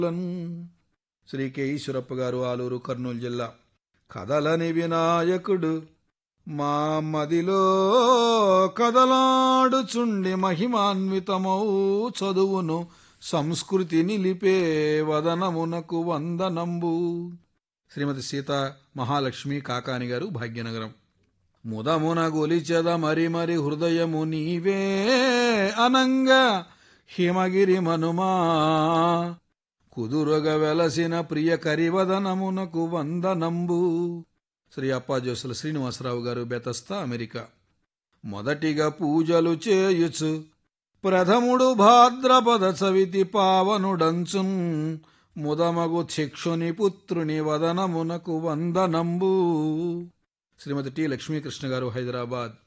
లను శ్రీ కె ఈశ్వరప్ప గారు ఆలూరు కర్నూలు జిల్లా కదలని వినాయకుడు మా మదిలో కదలాడుచుండి మహిమాన్వితమౌ చదువును సంస్కృతి నిలిపే వదనమునకు వందనంబు శ్రీమతి సీత మహాలక్ష్మి కాకాని గారు భాగ్యనగరం ముదమున గొలిచెద మరి మరి హృదయము నీవే అనంగా హిమగిరి మనుమా కుదురుగ వెలసిన ప్రియ కరివదనమునకు వందనంబు శ్రీ అప్పాజోసుల శ్రీనివాసరావు గారు బెతస్తా అమెరికా మొదటిగా పూజలు చేయుచు ప్రథముడు భాద్రపద చవితి పావనుడంచున్ ముదమగు చిక్షుని పుత్రుని వదనమునకు వందనంబు శ్రీమతి టి లక్ష్మీకృష్ణ గారు హైదరాబాద్